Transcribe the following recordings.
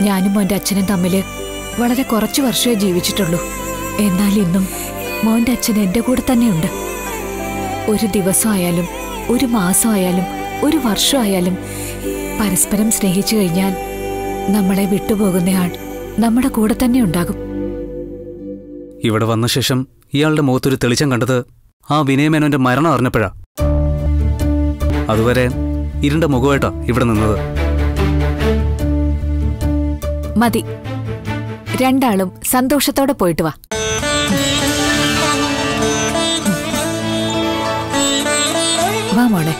ഞാനും മോന്റെ അച്ഛനും തമ്മില് വളരെ കുറച്ചു വർഷമേ ജീവിച്ചിട്ടുള്ളൂ എന്നാൽ ഇന്നും മോന്റെ അച്ഛൻ എന്റെ കൂടെ തന്നെയുണ്ട് ഒരു ദിവസമായാലും ഒരു മാസമായാലും ഒരു വർഷമായാലും പരസ്പരം സ്നേഹിച്ചു കഴിഞ്ഞാൽ നമ്മളെ വിട്ടുപോകുന്നയാൾ നമ്മുടെ കൂടെ തന്നെ ഉണ്ടാകും ഇവിടെ വന്ന ശേഷം ഇയാളുടെ മുഖത്തൊരു തെളിച്ചം കണ്ടത് ആ വിനയമേനോന്റെ മരണം അറിഞ്ഞപ്പോഴാ അതുവരെ ഇരുണ്ട മുഖമായിട്ടാ ഇവിടെ നിന്നത് മതി രണ്ടാളും സന്തോഷത്തോടെ പോയിട്ട് വാ വാ മോളെ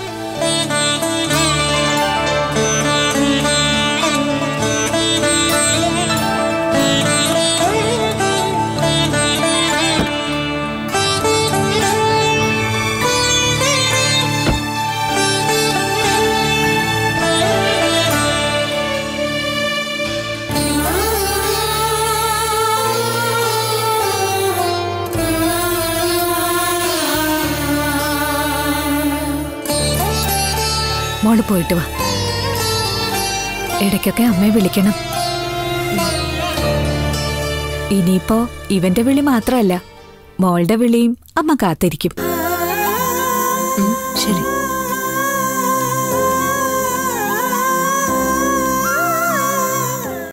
മോള് പോയിട്ട് വാ ഇടയ്ക്കൊക്കെ അമ്മയെ വിളിക്കണം ഇനിയിപ്പോ ഇവന്റെ വിളി മാത്രമല്ല മോളുടെ വിളിയും അമ്മ കാത്തിരിക്കും ഉം, ശരി